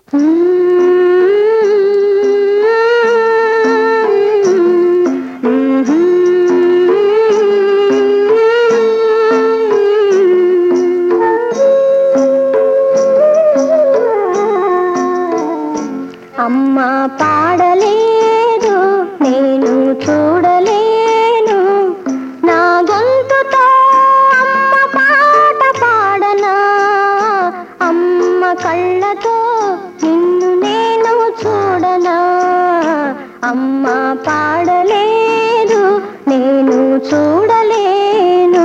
అమ్మ పాడలేదు నేను చూడలేను నా గొంతుతో అమ్మ పాట పాడనా అమ్మ కళ్ళతో నిన్ను నేను చూడనా అమ్మ పాడలేదు నేను చూడలేను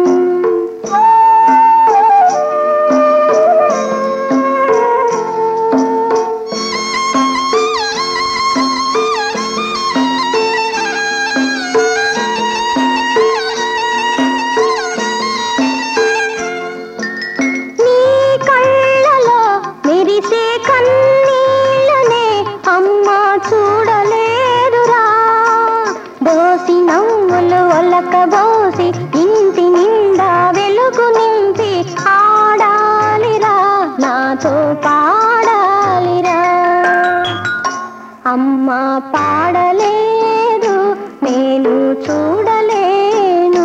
నీ కళ్ళలో మెరిసే కన్నీళ్ళనే అమ్మ చూడలేదురా బోసి నవ్వులు ఒలక బోసి ఇంటి నిండా వెలుగు నింపి ఆడాలిరా నాతో పాడాలిరా అమ్మ పాడలేదు నేను చూడలేను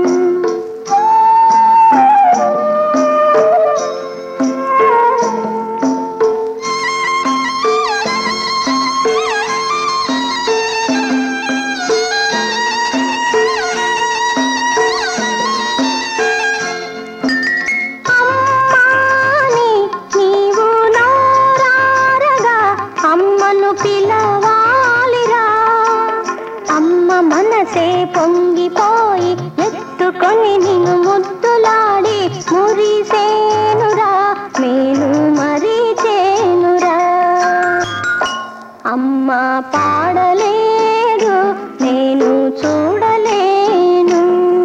అమ్మాని నీవు నోరారగా అమ్మను పిలవాలిరా అమ్మ మనసే పొంగిపోయి ఎత్తుకొని నిన్ను ముద్దులాడి మురిసేనురా నేను మరిచేనురా అమ్మ పాడలేదు నేను చూడలేను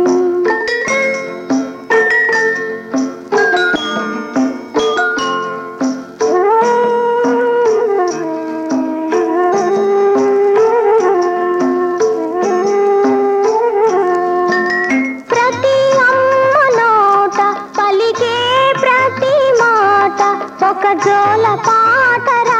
ప్రతి అమ్మ నోట పలికే ప్రతి మాట ఒక జోల పాటరా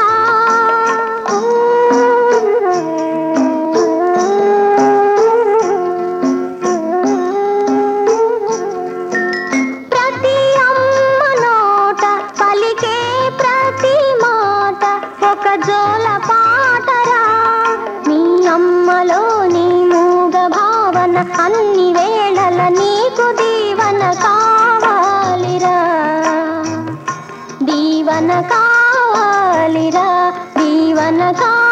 ప్రతి అమ్మ నోట పలికే ప్రతి మాట ఒక జోల పాటరా నీ అమ్మలో నీ మూగ భావన అన్ని వేళల నీకు దీవన కావాలిరా దీవన కావాలిరా దీవన కావాలిరా